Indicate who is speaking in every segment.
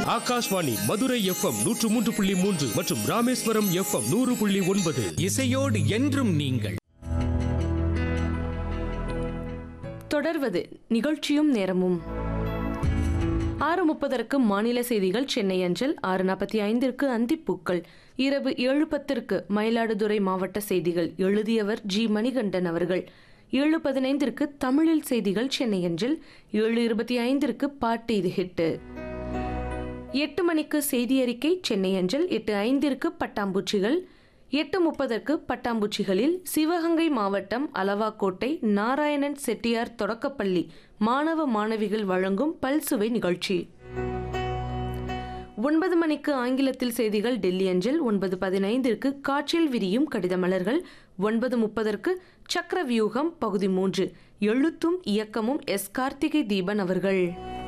Speaker 1: Akashvani Madurai FM நூற்று மூன்று புள்ளி மூன்று மற்றும் ராமேஸ்வரம் எஃப்எம் நூறு புள்ளி ஒன்பது
Speaker 2: இசையோடு என்றும் நீங்கள்
Speaker 3: தொடர்வது நிகழ்ச்சியும் நேரமும் ஆறு முப்பதற்கு மாநில செய்திகள் சென்னை அஞ்சல் ஆறு நாற்பத்தி ஐந்திற்கு அந்திப்பூக்கள் இரவு ஏழு பத்திற்கு மயிலாடுதுறை மாவட்ட செய்திகள் எழுதியவர் ஜி மணிகண்டன் அவர்கள் ஏழு பதினைந்திற்கு தமிழில் செய்திகள் சென்னை அஞ்சல் ஏழு இருபத்தி ஐந்திற்கு பாட்டு இது ஹிட்டு எட்டு மணிக்கு செய்தி அறிக்கை சென்னை அஞ்சல் எட்டு ஐந்திற்கு பட்டாம்பூச்சிகள் எட்டு முப்பதற்கு பட்டாம்பூச்சிகளில் சிவகங்கை மாவட்டம் அலவாக்கோட்டை நாராயணன் செட்டியார் தொடக்கப்பள்ளி மாணவ மாணவிகள் வழங்கும் பல்சுவை நிகழ்ச்சி ஒன்பது மணிக்கு ஆங்கிலத்தில் செய்திகள் டெல்லி அஞ்சல் ஒன்பது பதினைந்திற்கு காற்றில் விரியும் கடித மலர்கள் ஒன்பது முப்பதற்கு சக்கர வியூகம் பகுதி மூன்று எழுத்தும் இயக்கமும் எஸ் கார்த்திகை தீபன் அவர்கள்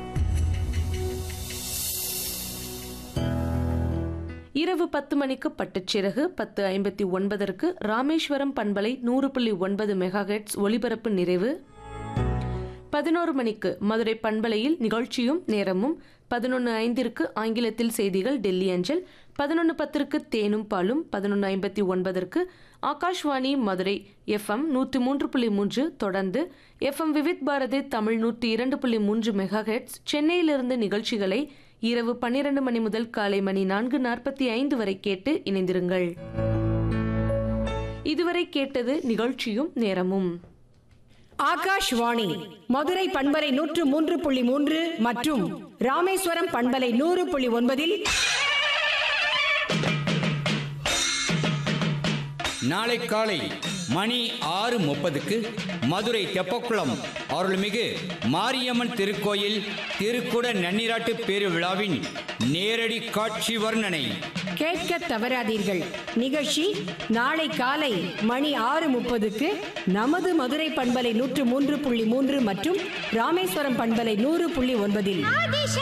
Speaker 3: இரவு பத்து மணிக்கு பட்டுச்சிறகு பத்து ஐம்பத்தி ஒன்பதற்கு ராமேஸ்வரம் பண்பலை நூறு புள்ளி ஒன்பது மெகாஹெட்ஸ் ஒலிபரப்பு நிறைவு பதினோரு மணிக்கு மதுரை பண்பலையில் நிகழ்ச்சியும் நேரமும் பதினொன்று ஐந்திற்கு ஆங்கிலத்தில் செய்திகள் டெல்லி அஞ்சல் பதினொன்று பத்திற்கு தேனும் பாலும் பதினொன்று ஐம்பத்தி ஒன்பதற்கு ஆகாஷ்வாணி மதுரை எஃப்எம் நூற்றி மூன்று புள்ளி மூன்று தொடர்ந்து எஃப்எம் விவித் பாரதி தமிழ் நூற்றி இரண்டு புள்ளி மூன்று மெகாஹெட்ஸ் சென்னையிலிருந்து நிகழ்ச்சிகளை இரவு பன்னிரண்டு மணி முதல் காலை மணி நான்கு நாற்பத்தி ஐந்து வரை கேட்டு இணைந்திருங்கள் இதுவரை கேட்டது நிகழ்ச்சியும் நேரமும்
Speaker 4: ஆகாஷ்வாணி மதுரை பண்பலை நூற்று மூன்று புள்ளி மூன்று மற்றும் ராமேஸ்வரம் பண்பலை நூறு புள்ளி ஒன்பதில்
Speaker 2: நாளை காலை மணி ஆறு முப்பதுக்கு மதுரை தெப்பக்குளம் அருள்மிகு மாரியம்மன் திருக்கோயில் திருக்குட நன்னிராட்டு பேருவிழாவின் நேரடி காட்சி வர்ணனை
Speaker 4: கேட்க தவறாதீர்கள் நிகழ்ச்சி நாளை காலை மணி ஆறு முப்பதுக்கு நமது மதுரை பண்பலை நூற்று மூன்று புள்ளி மூன்று மற்றும் ராமேஸ்வரம் பண்பலை நூறு புள்ளி ஒன்பதில்